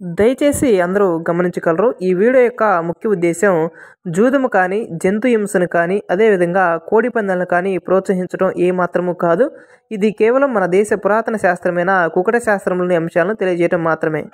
దయచేసి అందరూ గమనించగలరు ఈ వీడియో యొక్క ముఖ్య ఉద్దేశం జూదము కానీ జంతు హింసను కానీ అదేవిధంగా కోడి పందాలను కానీ ప్రోత్సహించడం ఏమాత్రము కాదు ఇది కేవలం మన దేశ పురాతన శాస్త్రమైన కుకట శాస్త్రంలోని అంశాలను తెలియజేయడం మాత్రమే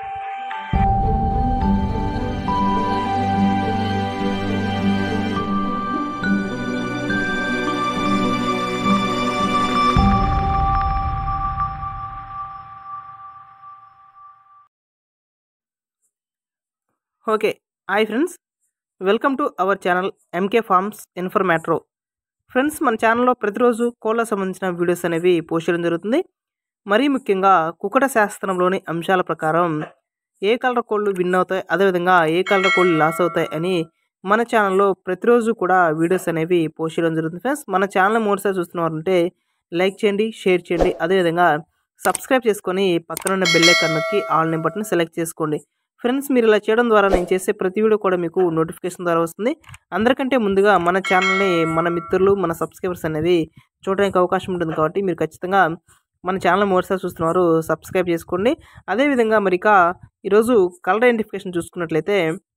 okay hi friends welcome to our channel MK farms ఇన్ఫర్మేట్రో ఫ్రెండ్స్ మన ఛానల్లో ప్రతిరోజు కోళ్ళ సంబంధించిన వీడియోస్ అనేవి పోస్ట్ చేయడం జరుగుతుంది మరీ ముఖ్యంగా కుకట శాస్త్రంలోని అంశాల ప్రకారం ఏ కలర్ కోళ్ళు విన్ అవుతాయి అదేవిధంగా ఏ కలర్ కోళ్ళు లాస్ అవుతాయి అని మన ఛానల్లో ప్రతిరోజు కూడా వీడియోస్ అనేవి పోస్ట్ చేయడం జరుగుతుంది ఫ్రెండ్స్ మన ఛానల్ మూడుసారి చూస్తున్నారంటే లైక్ చేయండి షేర్ చేయండి అదేవిధంగా సబ్స్క్రైబ్ చేసుకొని పక్కన ఉన్న బెల్ ఐకాన్ నొక్కి ఆల్ నెంబర్ని సెలెక్ట్ చేసుకోండి ఫ్రెండ్స్ మీరు ఇలా చేయడం ద్వారా నేను చేసే ప్రతి వీడియో కూడా మీకు నోటిఫికేషన్ ద్వారా వస్తుంది అందరికంటే ముందుగా మన ఛానల్ని మన మిత్రులు మన సబ్స్క్రైబర్స్ అనేది చూడడానికి అవకాశం ఉంటుంది కాబట్టి మీరు ఖచ్చితంగా మన ఛానల్ మూడుసారి చూస్తున్నారు సబ్స్క్రైబ్ చేసుకోండి అదేవిధంగా మరి ఇక ఈరోజు కలర్ ఐడెంటిఫికేషన్ చూసుకున్నట్లయితే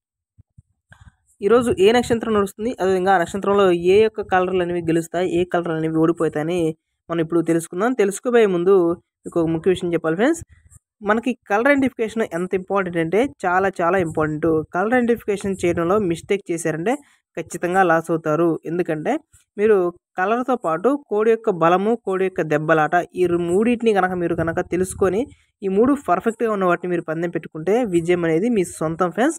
ఈరోజు ఏ నక్షత్రం నడుస్తుంది అదేవిధంగా ఆ నక్షత్రంలో ఏ యొక్క కలర్లు అనేవి గెలుస్తాయి ఏ కలర్ అనేవి ఓడిపోతాయని మనం ఇప్పుడు తెలుసుకుందాం తెలుసుకోబోయే ముందు మీకు ఒక ముఖ్య విషయం చెప్పాలి ఫ్రెండ్స్ మనకి కలర్ ఐడెంటిఫికేషన్ ఎంత ఇంపార్టెంట్ అంటే చాలా చాలా ఇంపార్టెంట్ కలర్ ఐడెంటిఫికేషన్ చేయడంలో మిస్టేక్ చేశారంటే ఖచ్చితంగా లాస్ అవుతారు ఎందుకంటే మీరు కలర్తో పాటు కోడి యొక్క బలము కోడి యొక్క దెబ్బలాట ఈ మూడింటిని కనుక మీరు కనుక తెలుసుకొని ఈ మూడు పర్ఫెక్ట్గా ఉన్న వాటిని మీరు పందెం పెట్టుకుంటే విజయం అనేది మీ సొంతం ఫ్రెండ్స్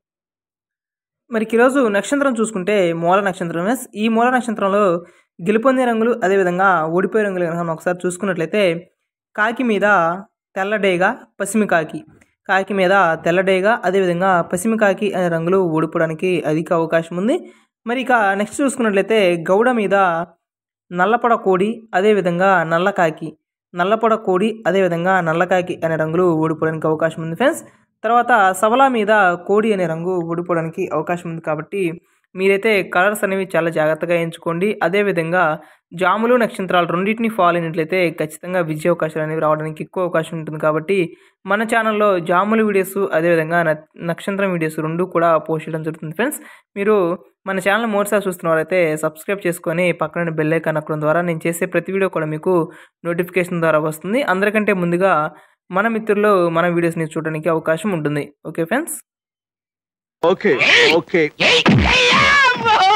మరి ఈరోజు నక్షత్రం చూసుకుంటే మూల నక్షత్రం ఫ్రెండ్స్ ఈ మూల నక్షత్రంలో గెలుపొందే రంగులు అదేవిధంగా ఓడిపోయే రంగులు కనుక మనం ఒకసారి చూసుకున్నట్లయితే కాకి మీద తెల్లడేగా పసిమి కాకి కాకి మీద తెల్లడేగా అదేవిధంగా పసిమి కాకి అనే రంగులు ఓడిపోవడానికి అధిక అవకాశం ఉంది మరి ఇక నెక్స్ట్ చూసుకున్నట్లయితే గౌడ మీద నల్లపొడ కోడి అదేవిధంగా నల్లకాకి నల్లపొడ కోడి అదేవిధంగా నల్లకాకి అనే రంగులు ఓడిపోవడానికి అవకాశం ఉంది ఫ్రెండ్స్ తర్వాత సవలా మీద కోడి అనే రంగు ఓడిపోవడానికి అవకాశం ఉంది కాబట్టి మీరైతే కలర్స్ అనేవి చాలా జాగ్రత్తగా ఎంచుకోండి అదేవిధంగా జాములు నక్షత్రాలు రెండింటిని ఫాలో అయినట్లయితే ఖచ్చితంగా విజయ అవకాశాలు అనేవి రావడానికి ఎక్కువ అవకాశం ఉంటుంది కాబట్టి మన ఛానల్లో జాములు వీడియోస్ అదేవిధంగా నక్షత్రం వీడియోస్ రెండు కూడా పోస్ట్ చేయడం జరుగుతుంది ఫ్రెండ్స్ మీరు మన ఛానల్ మోర్సారి చూస్తున్నవారైతే సబ్స్క్రైబ్ చేసుకొని పక్కన బెల్ ఐకాన్ నొక్కడం ద్వారా నేను చేసే ప్రతి వీడియో కూడా మీకు నోటిఫికేషన్ ద్వారా వస్తుంది అందరికంటే ముందుగా మన మిత్రులు మన వీడియోస్ని చూడడానికి అవకాశం ఉంటుంది ఓకే ఫ్రెండ్స్ Okay, okay.